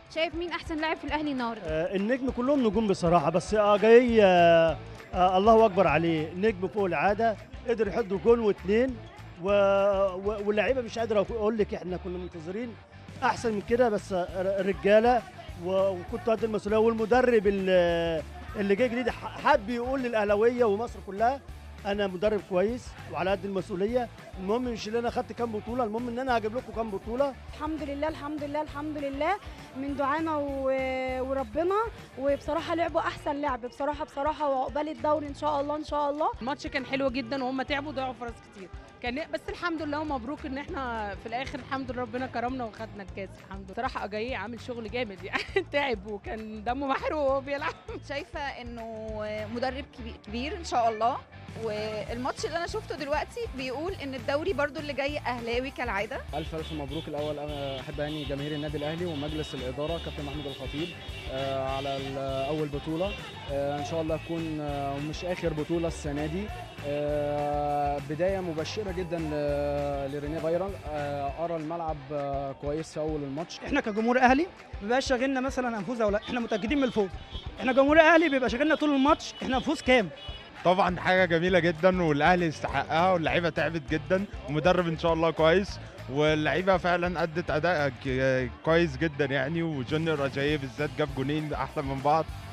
شايف مين احسن لاعب في الاهلي النهارده آه، النجم كلهم نجوم بصراحه بس اه جاي آه، آه، الله اكبر عليه نجم فوق العاده قدر يحط جول واثنين و... و... واللعيبه مش قادره اقول لك احنا كنا منتظرين احسن من كده بس آه، رجاله و... وكنت قد المسؤوليه والمدرب اللي, اللي جاي جديد ح- حب يقول للاهلاويه ومصر كلها انا مدرب كويس وعلى قد المسؤوليه المهم مش ان انا خدت كام بطوله المهم ان انا هجيب لكم كام بطوله الحمد لله الحمد لله الحمد لله من دعانا و- وربنا وبصراحه لعبوا احسن لعب بصراحه بصراحه وعقبال الدوري ان شاء الله ان شاء الله الماتش كان حلو جدا وهم تعبوا ضيعوا فرص كتير كان بس الحمد لله ومبروك ان احنا في الاخر الحمد لله ربنا كرمنا وخدنا الكاس الحمد لله صراحه اجاييه عامل شغل جامد يعني تعب وكان دمه محروق وهو بيلعب شايفه انه مدرب كبي- كبير ان شاء الله والماتش اللي انا شفته دلوقتي بيقول ان الدوري برضو اللي جاي اهلاوي كالعاده الف الف مبروك الاول انا احب اهني جماهير النادي الاهلي ومجلس الاداره كابتن محمود الخطيب آه، على ال- اول بطوله آه، ان شاء الله تكون آه، مش اخر بطوله السنه دي آه، بدايه مبشره جدا ل- لرينيه فايرال آه، ارى الملعب آه، كويس في اول الماتش احنا كجمهور اهلي ما بيبقاش شاغلنا مثلا هنفوز او لا احنا متاكدين من الفوز احنا جمهور اهلي بيبقى شاغلنا طول الماتش احنا هنفوز كام طبعا حاجه جميله جدا والاهلي يستحقها واللعيبه تعبت جدا ومدرب ان شاء الله كويس واللعيبه فعلا ادت اداء ك- كويس جدا يعني وجونيور اجاييه بالذات جاب جونين احسن من بعض